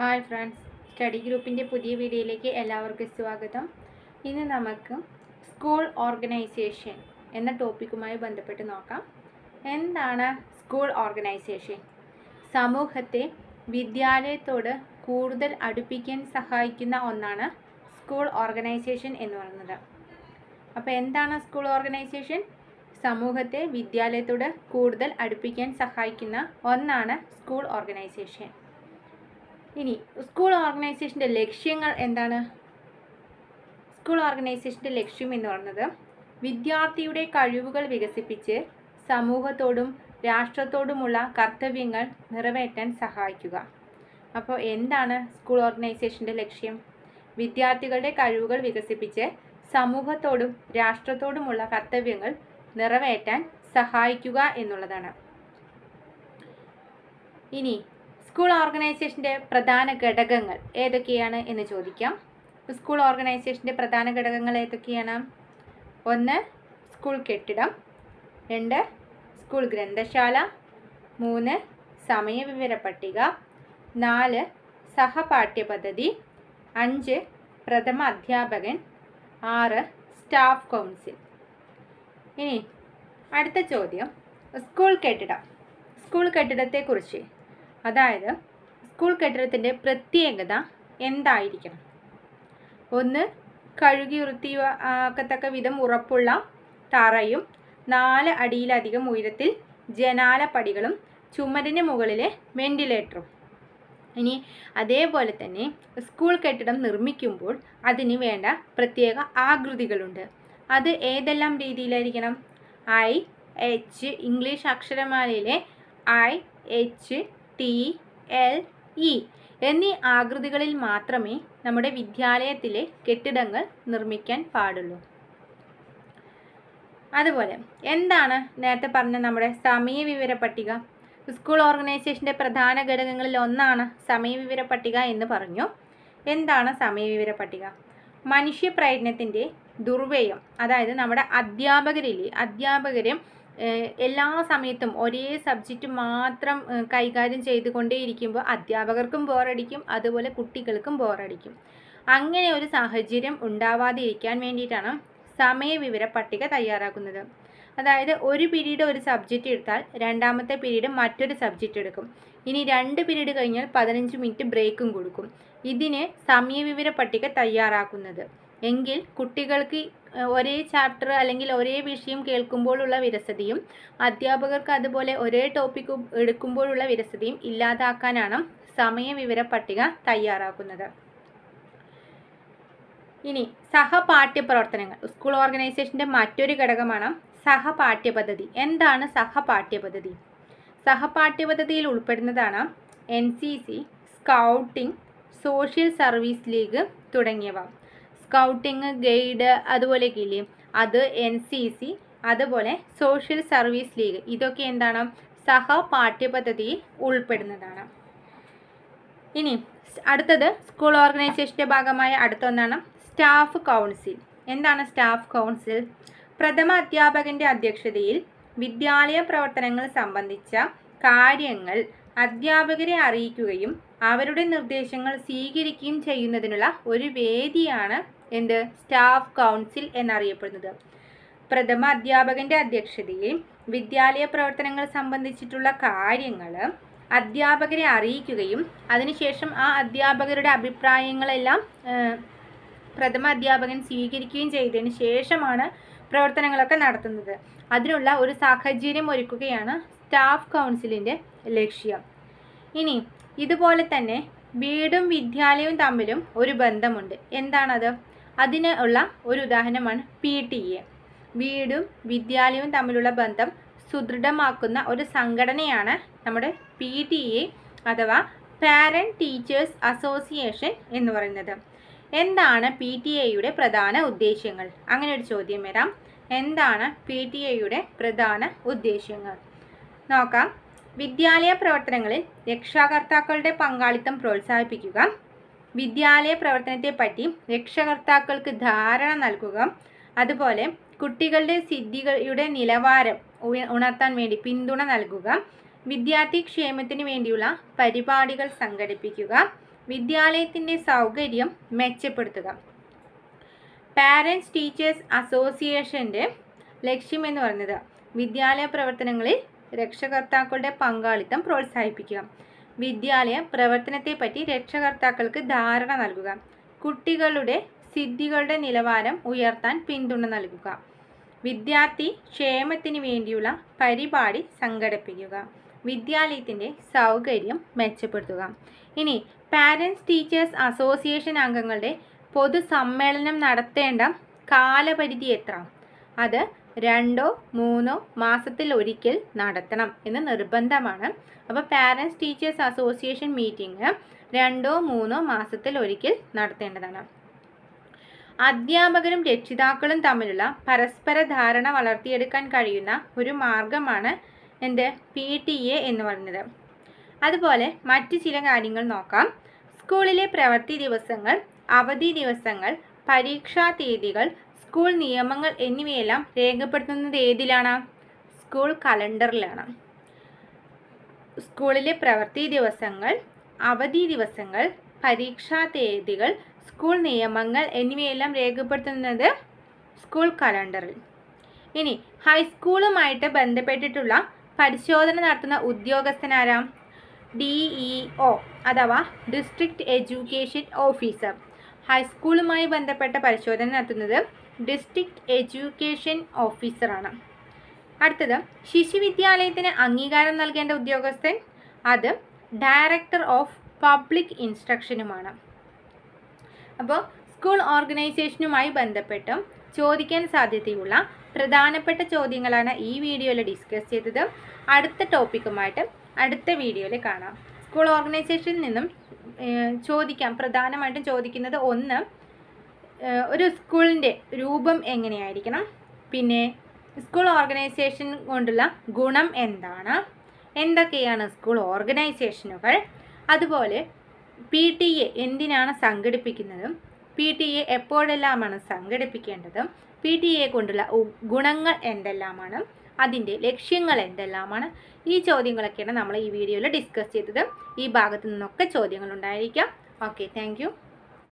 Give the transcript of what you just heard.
hi friends study ഗ്രൂപ്പിൻ്റെ പുതിയ വീഡിയോയിലേക്ക് എല്ലാവർക്കും സ്വാഗതം ഇന്ന് നമുക്ക് സ്കൂൾ ഓർഗനൈസേഷൻ എന്ന ടോപ്പിക്കുമായി ബന്ധപ്പെട്ട് നോക്കാം എന്താണ് സ്കൂൾ ഓർഗനൈസേഷൻ സമൂഹത്തെ വിദ്യാലയത്തോട് കൂടുതൽ അടുപ്പിക്കാൻ സഹായിക്കുന്ന ഒന്നാണ് സ്കൂൾ ഓർഗനൈസേഷൻ എന്ന് പറയുന്നത് അപ്പോൾ എന്താണ് സ്കൂൾ ഓർഗനൈസേഷൻ സമൂഹത്തെ വിദ്യാലയത്തോട് കൂടുതൽ അടുപ്പിക്കാൻ സഹായിക്കുന്ന ഒന്നാണ് സ്കൂൾ ഓർഗനൈസേഷൻ ഇനി സ്കൂൾ ഓർഗനൈസേഷൻ്റെ ലക്ഷ്യങ്ങൾ എന്താണ് സ്കൂൾ ഓർഗനൈസേഷൻ്റെ ലക്ഷ്യം എന്ന് പറയുന്നത് വിദ്യാർത്ഥിയുടെ കഴിവുകൾ വികസിപ്പിച്ച് സമൂഹത്തോടും രാഷ്ട്രത്തോടുമുള്ള കർത്തവ്യങ്ങൾ നിറവേറ്റാൻ സഹായിക്കുക അപ്പോൾ എന്താണ് സ്കൂൾ ഓർഗനൈസേഷൻ്റെ ലക്ഷ്യം വിദ്യാർത്ഥികളുടെ കഴിവുകൾ വികസിപ്പിച്ച് സമൂഹത്തോടും രാഷ്ട്രത്തോടുമുള്ള കർത്തവ്യങ്ങൾ നിറവേറ്റാൻ സഹായിക്കുക എന്നുള്ളതാണ് ഇനി സ്കൂൾ ഓർഗനൈസേഷൻ്റെ പ്രധാന ഘടകങ്ങൾ ഏതൊക്കെയാണ് എന്ന് ചോദിക്കാം സ്കൂൾ ഓർഗനൈസേഷൻ്റെ പ്രധാന ഘടകങ്ങൾ ഏതൊക്കെയാണ് ഒന്ന് സ്കൂൾ കെട്ടിടം രണ്ട് സ്കൂൾ ഗ്രന്ഥശാല മൂന്ന് സമയവിവര പട്ടിക നാല് സഹപാഠ്യപദ്ധതി അഞ്ച് പ്രഥമ അധ്യാപകൻ ആറ് സ്റ്റാഫ് കൗൺസിൽ ഇനി അടുത്ത ചോദ്യം സ്കൂൾ കെട്ടിടം സ്കൂൾ കെട്ടിടത്തെക്കുറിച്ച് അതായത് സ്കൂൾ കെട്ടിടത്തിൻ്റെ പ്രത്യേകത എന്തായിരിക്കണം ഒന്ന് കഴുകി വൃത്തിയാക്കത്തക്ക വിധം ഉറപ്പുള്ള തറയും നാല് അടിയിലധികം ഉയരത്തിൽ ജനാലപ്പടികളും ചുമരിന് മുകളിലെ വെന്റിലേറ്ററും ഇനി അതേപോലെ തന്നെ സ്കൂൾ കെട്ടിടം നിർമ്മിക്കുമ്പോൾ അതിന് വേണ്ട പ്രത്യേക ആകൃതികളുണ്ട് അത് ഏതെല്ലാം രീതിയിലായിരിക്കണം ഐ എച്ച് ഇംഗ്ലീഷ് അക്ഷരമാലയിലെ I H T L E എന്നീ ആകൃതികളിൽ മാത്രമേ നമ്മുടെ വിദ്യാലയത്തിലെ കെട്ടിടങ്ങൾ നിർമ്മിക്കാൻ പാടുള്ളൂ അതുപോലെ എന്താണ് നേരത്തെ പറഞ്ഞ നമ്മുടെ സമയവിവര പട്ടിക സ്കൂൾ ഓർഗനൈസേഷൻ്റെ പ്രധാന ഘടകങ്ങളിൽ ഒന്നാണ് സമയവിവര പട്ടിക എന്ന് പറഞ്ഞു എന്താണ് സമയവിവര പട്ടിക മനുഷ്യ പ്രയത്നത്തിൻ്റെ ദുർവ്യയം അതായത് നമ്മുടെ അധ്യാപകരില്ലേ അധ്യാപകരും എല്ലാ സമയത്തും ഒരേ സബ്ജക്റ്റ് മാത്രം കൈകാര്യം ചെയ്തുകൊണ്ടേയിരിക്കുമ്പോൾ അധ്യാപകർക്കും ബോറടിക്കും അതുപോലെ കുട്ടികൾക്കും ബോറടിക്കും അങ്ങനെ ഒരു സാഹചര്യം ഉണ്ടാവാതിരിക്കാൻ വേണ്ടിയിട്ടാണ് സമയവിവര പട്ടിക തയ്യാറാക്കുന്നത് അതായത് ഒരു പീരീഡ് ഒരു സബ്ജക്റ്റ് എടുത്താൽ രണ്ടാമത്തെ പീരീഡ് മറ്റൊരു സബ്ജക്റ്റ് എടുക്കും ഇനി രണ്ട് പീരീഡ് കഴിഞ്ഞാൽ പതിനഞ്ച് മിനിറ്റ് ബ്രേക്കും കൊടുക്കും ഇതിന് സമയവിവര പട്ടിക തയ്യാറാക്കുന്നത് എങ്കിൽ കുട്ടികൾക്ക് ഒരേ ചാപ്റ്റർ അല്ലെങ്കിൽ ഒരേ വിഷയം കേൾക്കുമ്പോഴുള്ള വിരസതയും അധ്യാപകർക്ക് അതുപോലെ ഒരേ ടോപ്പിക്ക് എടുക്കുമ്പോഴുള്ള വിരസതയും ഇല്ലാതാക്കാനാണ് സമയവിവര പട്ടിക തയ്യാറാക്കുന്നത് ഇനി സഹപാഠ്യപ്രവർത്തനങ്ങൾ സ്കൂൾ ഓർഗനൈസേഷൻ്റെ മറ്റൊരു ഘടകമാണ് സഹപാഠ്യപദ്ധതി എന്താണ് സഹപാഠ്യപദ്ധതി സഹപാഠ്യപദ്ധതിയിൽ ഉൾപ്പെടുന്നതാണ് N C C scouting social service league തുടങ്ങിയവ സ്കൗട്ടിങ് ഗൈഡ് അതുപോലെയൊക്കെ ഇല്ലേ അത് എൻ സി സി അതുപോലെ സോഷ്യൽ സർവീസ് ലീഗ് ഇതൊക്കെ എന്താണ് സഹപാഠ്യപദ്ധതിയിൽ ഉൾപ്പെടുന്നതാണ് ഇനി അടുത്തത് സ്കൂൾ ഓർഗനൈസേഷൻ്റെ ഭാഗമായ അടുത്തൊന്നാണ് സ്റ്റാഫ് കൗൺസിൽ എന്താണ് സ്റ്റാഫ് കൗൺസിൽ പ്രഥമ അധ്യാപകൻ്റെ അധ്യക്ഷതയിൽ വിദ്യാലയ പ്രവർത്തനങ്ങൾ സംബന്ധിച്ച കാര്യങ്ങൾ അധ്യാപകരെ അറിയിക്കുകയും അവരുടെ നിർദ്ദേശങ്ങൾ സ്വീകരിക്കുകയും ചെയ്യുന്നതിനുള്ള ഒരു വേദിയാണ് എന്ത് സ്റ്റാഫ് കൗൺസിൽ എന്നറിയപ്പെടുന്നത് പ്രഥമ അധ്യാപകൻ്റെ അധ്യക്ഷതയിൽ വിദ്യാലയ പ്രവർത്തനങ്ങൾ സംബന്ധിച്ചിട്ടുള്ള കാര്യങ്ങൾ അധ്യാപകരെ അറിയിക്കുകയും അതിനുശേഷം ആ അധ്യാപകരുടെ അഭിപ്രായങ്ങളെല്ലാം പ്രഥമ അധ്യാപകൻ സ്വീകരിക്കുകയും ചെയ്തതിന് ശേഷമാണ് പ്രവർത്തനങ്ങളൊക്കെ നടത്തുന്നത് അതിനുള്ള ഒരു സാഹചര്യം ഒരുക്കുകയാണ് സ്റ്റാഫ് കൗൺസിലിൻ്റെ ലക്ഷ്യം ഇനി ഇതുപോലെ തന്നെ വീടും വിദ്യാലയവും തമ്മിലും ഒരു ബന്ധമുണ്ട് എന്താണത് അതിന് ഉള്ള ഒരു ഉദാഹരണമാണ് പി ടി എ വീടും വിദ്യാലയവും തമ്മിലുള്ള ബന്ധം സുദൃഢമാക്കുന്ന ഒരു സംഘടനയാണ് നമ്മുടെ പി ടി എ അഥവാ പാരൻറ്റ് ടീച്ചേഴ്സ് അസോസിയേഷൻ എന്ന് പറയുന്നത് എന്താണ് പി ടി എയുടെ പ്രധാന ഉദ്ദേശ്യങ്ങൾ അങ്ങനെ ഒരു ചോദ്യം വരാം എന്താണ് പി ടി എയുടെ പ്രധാന ഉദ്ദേശ്യങ്ങൾ നോക്കാം വിദ്യാലയ പ്രവർത്തനങ്ങളിൽ രക്ഷാകർത്താക്കളുടെ പങ്കാളിത്തം പ്രോത്സാഹിപ്പിക്കുക വിദ്യാലയ പ്രവർത്തനത്തെപ്പറ്റി രക്ഷകർത്താക്കൾക്ക് ധാരണ നൽകുക അതുപോലെ കുട്ടികളുടെ സിദ്ധികളുടെ നിലവാരം ഉണർത്താൻ വേണ്ടി പിന്തുണ നൽകുക വിദ്യാർത്ഥി ക്ഷേമത്തിന് വേണ്ടിയുള്ള പരിപാടികൾ സംഘടിപ്പിക്കുക വിദ്യാലയത്തിൻ്റെ സൗകര്യം മെച്ചപ്പെടുത്തുക പാരൻസ് ടീച്ചേഴ്സ് അസോസിയേഷൻ്റെ ലക്ഷ്യം എന്ന് പറയുന്നത് വിദ്യാലയ പ്രവർത്തനങ്ങളിൽ രക്ഷകർത്താക്കളുടെ പങ്കാളിത്തം പ്രോത്സാഹിപ്പിക്കുക വിദ്യാലയ പ്രവർത്തനത്തെപ്പറ്റി രക്ഷകർത്താക്കൾക്ക് ധാരണ നൽകുക കുട്ടികളുടെ സിദ്ധികളുടെ നിലവാരം ഉയർത്താൻ പിന്തുണ നൽകുക വിദ്യാർത്ഥി ക്ഷേമത്തിന് വേണ്ടിയുള്ള പരിപാടി സംഘടിപ്പിക്കുക വിദ്യാലയത്തിൻ്റെ സൗകര്യം മെച്ചപ്പെടുത്തുക ഇനി പാരൻസ് ടീച്ചേഴ്സ് അസോസിയേഷൻ അംഗങ്ങളുടെ പൊതുസമ്മേളനം നടത്തേണ്ട കാലപരിധി എത്ര അത് രണ്ടോ മൂന്നോ മാസത്തിൽ ഒരിക്കൽ നടത്തണം എന്ന് നിർബന്ധമാണ് അപ്പോൾ പാരൻസ് ടീച്ചേഴ്സ് അസോസിയേഷൻ മീറ്റിംഗ് രണ്ടോ മൂന്നോ മാസത്തിൽ ഒരിക്കൽ നടത്തേണ്ടതാണ് അധ്യാപകരും രക്ഷിതാക്കളും തമ്മിലുള്ള പരസ്പര ധാരണ വളർത്തിയെടുക്കാൻ കഴിയുന്ന ഒരു മാർഗമാണ് എന്ത് പി ടി എ എന്ന് പറയുന്നത് അതുപോലെ മറ്റ് ചില കാര്യങ്ങൾ നോക്കാം സ്കൂളിലെ പ്രവൃത്തി ദിവസങ്ങൾ അവധി ദിവസങ്ങൾ പരീക്ഷാ തീയതികൾ സ്കൂൾ നിയമങ്ങൾ എന്നിവയെല്ലാം രേഖപ്പെടുത്തുന്നത് ഏതിലാണ് സ്കൂൾ കലണ്ടറിലാണ് സ്കൂളിലെ പ്രവൃത്തി ദിവസങ്ങൾ അവധി ദിവസങ്ങൾ പരീക്ഷാ തീയതികൾ സ്കൂൾ നിയമങ്ങൾ എന്നിവയെല്ലാം രേഖപ്പെടുത്തുന്നത് സ്കൂൾ കലണ്ടറിൽ ഇനി ഹൈസ്കൂളുമായിട്ട് ബന്ധപ്പെട്ടിട്ടുള്ള പരിശോധന നടത്തുന്ന ഉദ്യോഗസ്ഥനാരാം ഡി ഇ ഒ അഥവാ ഡിസ്ട്രിക്ട് എഡ്യൂക്കേഷൻ ഓഫീസർ ഹൈസ്കൂളുമായി ബന്ധപ്പെട്ട പരിശോധന നടത്തുന്നത് ഡിസ്ട്രിക്ട് എഡ്യൂക്കേഷൻ ഓഫീസറാണ് അടുത്തത് ശിശുവിദ്യാലയത്തിന് അംഗീകാരം നൽകേണ്ട ഉദ്യോഗസ്ഥൻ അത് ഡയറക്ടർ ഓഫ് പബ്ലിക് ഇൻസ്ട്രക്ഷനുമാണ് അപ്പോൾ സ്കൂൾ ഓർഗനൈസേഷനുമായി ബന്ധപ്പെട്ടും ചോദിക്കാൻ സാധ്യതയുള്ള പ്രധാനപ്പെട്ട ചോദ്യങ്ങളാണ് ഈ വീഡിയോയിൽ ഡിസ്കസ് ചെയ്തത് അടുത്ത ടോപ്പിക്കുമായിട്ട് അടുത്ത വീഡിയോയിൽ കാണാം സ്കൂൾ ഓർഗനൈസേഷനിൽ നിന്നും ഏഹ്, ചോദിക്കാം പ്രധാനമായിട്ടും ചോദിക്കുന്നത് ഒന്ന് ഏഹ്, ഒരു സ്കൂളിൻ്റെ രൂപം എങ്ങനെയായിരിക്കണം പിന്നെ സ്കൂൾ ഓർഗനൈസേഷൻ കൊണ്ടുള്ള ഗുണം എന്താണ് എന്തൊക്കെയാണ് സ്കൂൾ ഓർഗനൈസേഷനുകൾ അതുപോലെ പി ടി എ എന്തിനാണ് സംഘടിപ്പിക്കുന്നത് പി ടി എ എപ്പോഴെല്ലാമാണ് സംഘടിപ്പിക്കേണ്ടത് പി ടി എ കൊണ്ടുള്ള ഉ- ഗുണങ്ങൾ എന്തെല്ലാമാണ് അതിൻ്റെ ലക്ഷ്യങ്ങൾ എന്തെല്ലാമാണ് ഈ ചോദ്യങ്ങളൊക്കെയാണ് നമ്മൾ ഈ വീഡിയോയിൽ ഡിസ്കസ് ചെയ്തത് ഈ ഭാഗത്തു നിന്നൊക്കെ ചോദ്യങ്ങൾ ഉണ്ടായിരിക്കാം ഓക്കെ താങ്ക്